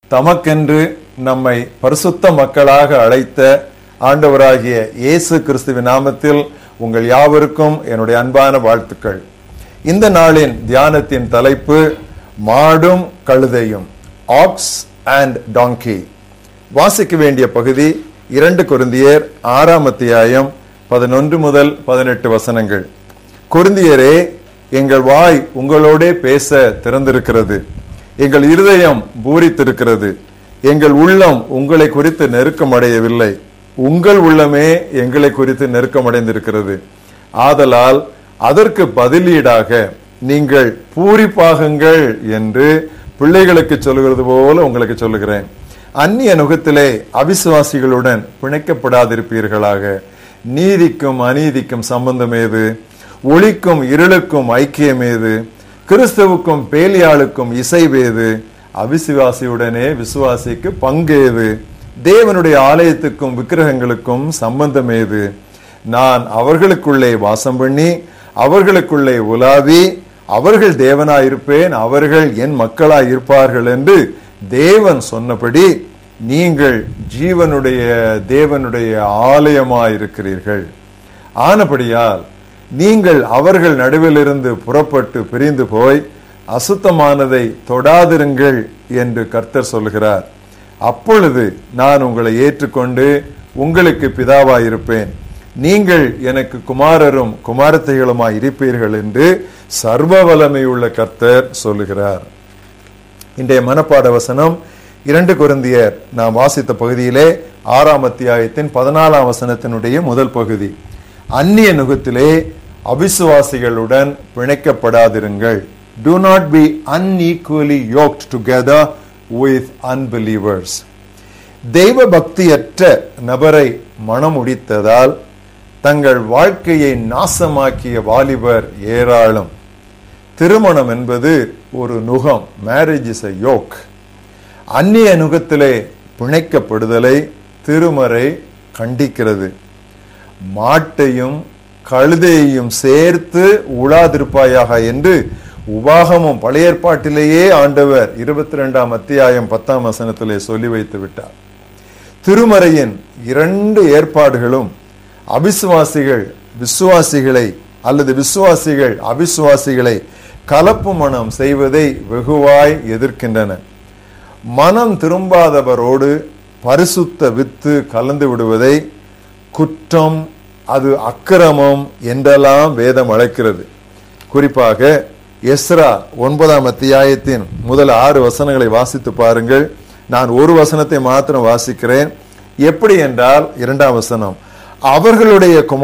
தமக்கென்று நம்மை பரிசுத்த மக்களாக அழைத்த ஆண்டவராகிய இயேசு கிறிஸ்துவின் நாமத்தில் உங்கள் யாவருக்கும் என்னுடைய அன்பான வாழ்த்துக்கள் இந்த நாளின் தியானத்தின் தலைப்பு மாடும் கழுதையும் ஆக்ஸ் அண்ட் டாங்கி வாசிக்க வேண்டிய பகுதி இரண்டு கொரிந்தியர் ஆறாம் அத்தியாயம் பதினொன்று முதல் பதினெட்டு வசனங்கள் கொரிந்தியரே எங்கள் வாய் உங்களோடே பேச திறந்திருக்கிறது எங்கள் இருதயம் பூரித்திருக்கிறது எங்கள் உள்ளம் உங்களை குறித்து நெருக்கமடையவில்லை உங்கள் உள்ளமே எங்களை குறித்து நெருக்கமடைந்திருக்கிறது ஆதலால் அதற்கு பதிலீடாக நீங்கள் பூரிப்பாகுங்கள் என்று பிள்ளைகளுக்கு சொல்லுகிறது போல உங்களுக்கு சொல்லுகிறேன் அந்நிய நுகத்திலே அவிசுவாசிகளுடன் பிணைக்கப்படாதிருப்பீர்களாக நீதிக்கும் அநீதிக்கும் சம்பந்தம் ஏது ஒளிக்கும் இருளுக்கும் ஐக்கியம் ஏது கிறிஸ்துவுக்கும் பேலியாளுக்கும் இசைவேது அவிசுவாசியுடனே விசுவாசிக்கு பங்கேது தேவனுடைய ஆலயத்துக்கும் விக்கிரகங்களுக்கும் சம்பந்தம் ஏது நான் அவர்களுக்குள்ளே வாசம் பண்ணி அவர்களுக்குள்ளே உலாவி அவர்கள் தேவனாயிருப்பேன் அவர்கள் என் மக்களாய் இருப்பார்கள் என்று தேவன் சொன்னபடி நீங்கள் ஜீவனுடைய தேவனுடைய ஆலயமாயிருக்கிறீர்கள் ஆனபடியால் நீங்கள் அவர்கள் நடுவிலிருந்து புறப்பட்டு பிரிந்து போய் அசுத்தமானதை தொடாதிருங்கள் என்று கர்த்தர் சொல்கிறார் அப்பொழுது நான் உங்களை ஏற்றுக்கொண்டு உங்களுக்கு பிதாவாயிருப்பேன் நீங்கள் எனக்கு குமாரரும் குமாரத்தைகளுமாய் இருப்பீர்கள் என்று சர்வ வல்லமையுள்ள கர்த்தர் சொல்லுகிறார் இன்றைய மனப்பாட வசனம் இரண்டு குருந்தியர் நாம் வாசித்த பகுதியிலே ஆறாம் அத்தியாயத்தின் பதினாலாம் வசனத்தினுடைய முதல் பகுதி அந்நிய நுகத்திலே அவிசுவாசிகளுடன் பிணைக்கப்படாதிருங்கள் do not be unequally yoked together with unbelievers தெய்வ பக்தியற்ற நபரை மணமுடித்ததால் தங்கள் வாழ்க்கையை நாசமாக்கிய வாலிபர் ஏராளம் திருமணம் என்பது ஒரு நுகம் மேரேஜ் இஸ் a யோக் அந்நிய நுகத்திலே பிணைக்கப்படுதலை திருமறை கண்டிக்கிறது மாட்டையும் கழுதையையும் சேர்த்து உழாதிருப்பாயாக என்று உபாகமும் பழைய ஏற்பாட்டிலேயே ஆண்டவர் இருபத்தி ரெண்டாம் அத்தியாயம் பத்தாம் வசனத்திலே சொல்லி வைத்து விட்டார் திருமறையின் இரண்டு ஏற்பாடுகளும் அவிசுவாசிகள் விசுவாசிகளை அல்லது விசுவாசிகள் அவிசுவாசிகளை கலப்பு மனம் செய்வதை வெகுவாய் எதிர்க்கின்றன மனம் திரும்பாதவரோடு பரிசுத்த வித்து கலந்து விடுவதை குற்றம் அது அக்கிரமம் என்றெல்லாம் வேதம் அழைக்கிறது குறிப்பாக எஸ்ரா ஒன்பதாம் அத்தியாயத்தின் முதல் ஆறு வசனங்களை வாசித்து பாருங்கள் நான் ஒரு வசனத்தை மாத்திரம் வாசிக்கிறேன் எப்படி என்றால் இரண்டாம் வசனம் அவர்களுடைய குமார